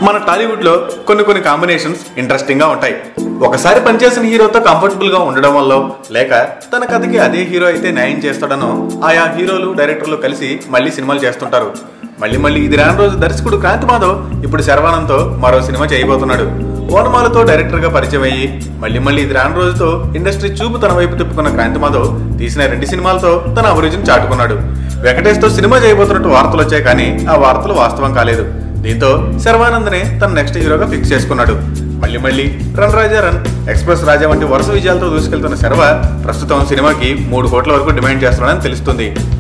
మన టాలీవుడ్ లో కొన్ని కొన్ని కాంబినేషన్స్ ఇంట్రెస్టింగ్ గా ఉంటాయి ఒకసారి పనిచేసిన హీరోతో కంఫర్టబుల్ గా ఉండడం వల్ల లేక తన కథకి అదే హీరో అయితే న్యాయం చేస్తాడనో ఆయా హీరోలు డైరెక్టర్లు కలిసి మళ్ళీ సినిమాలు చేస్తుంటారు మళ్ళీ మళ్ళీ ఇది రాని రోజు దర్శకుడు క్రాంతి మాధవ్ ఇప్పుడు శర్వానంద్తో మరో సినిమా చేయబోతున్నాడు ఓనమాలతో డైరెక్టర్ గా పరిచయం అయ్యి మళ్ళీ మళ్ళీ ఇది రాని రోజుతో ఇండస్ట్రీ చూపు తన వైపు తిప్పుకున్న క్రాంతి మాధవ్ తీసిన రెండు సినిమాలతో తన అభిరుచిని చాటుకున్నాడు వెంకటేష్ తో సినిమా చేయబోతున్నట్టు వార్తలు వచ్చాయి కానీ ఆ వార్తలు వాస్తవం కాలేదు దీంతో శర్వానంద్నే తన నెక్స్ట్ హీరోగా ఫిక్స్ చేసుకున్నాడు మళ్ళీ మళ్ళీ run Raja run express Raja వంటి వరుస విజయాలతో దూసుకెళ్తున్న శర్వ ప్రస్తుతం సినిమాకి మూడు కోట్ల వరకు డిమాండ్ చేస్తున్నాడని తెలుస్తుంది